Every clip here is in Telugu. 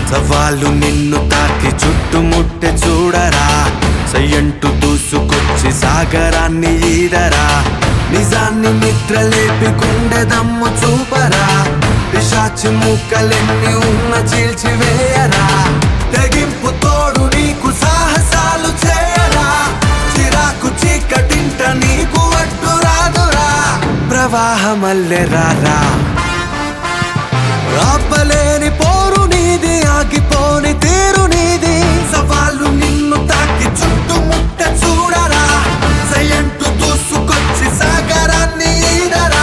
సవాలు నిన్ను తాకి చుట్టుముట్టె చూడరా సయ్యంటు దూసుకొచ్చి సాగరాన్ని ఈదరా నిజాన్ని నిద్రలేపి గుండె దమ్ము చూపరా పిశాచి ముక్కలెన్ని ఉన్న చీల్చివేయరా తెగింపు తోడు నీకు సాహసాలు చేయరా చిరాకు చీకటింట నీకు అడ్డు రాదురా ప్రవాహమల్లె రారా ఆపలేని పోరు నీది ఆగిపోని తీరు నీది సవాళ్ళు నిన్ను తాకి చుట్టుముట్ట చూడరా సయంటు దూసుకొచ్చి సాగరాన్ని ఈదరా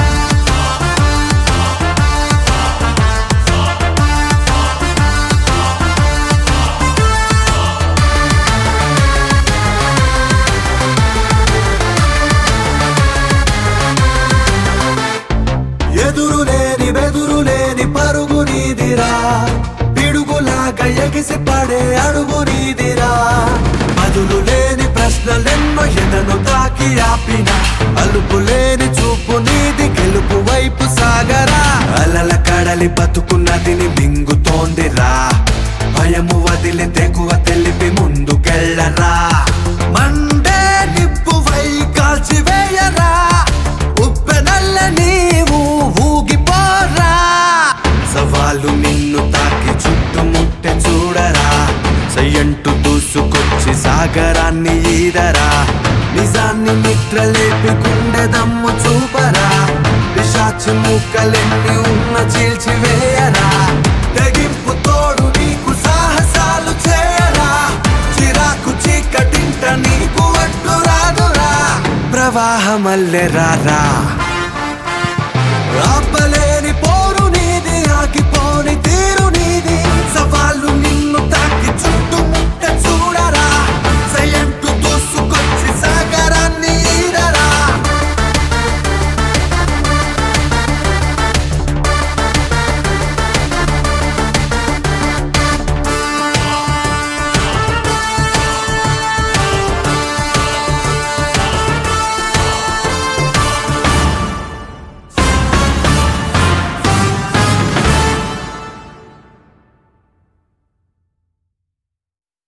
ఎదురు లేని బెదురు లేని పరుగు నీదిరా పిడుగులాగా ఎగిసి పడే అడుగు నీదిరా బదులు లేని ప్రశ్నలెన్నో ఎదను తాకి ఆపిన అలుపు లేని చూపు నీది గెలుపు వైపు సాగరా అలల కడలి బతుకు నదిని మింగుతోందిరా భయము వదిలి తెగువ తెలిపి ముందుకెళ్ళరా మండే నిప్పువై కాల్చివేయరా ఉప్పెనల్ల నీవు ఊగిపోరా సవాలు నిన్ను తాకి చుట్టుముట్టె చూడరా సయ్యంటు దూసుకొచ్చి సాగరాన్ని ఈదరా నిజాన్ని నిద్రలేపి గుండె దమ్ము చూపరా పిశాచి ముక్కలెన్ని ఉన్న చీల్చివేయరా తెగింపు తోడు నీకు సాహసాలు చేయరా చిరాకు చీకటింట నీకు అడ్డు రాదురా ప్రవాహమల్లె రారా ఆపలేని పోరు నీది ఆగిపోని తీరు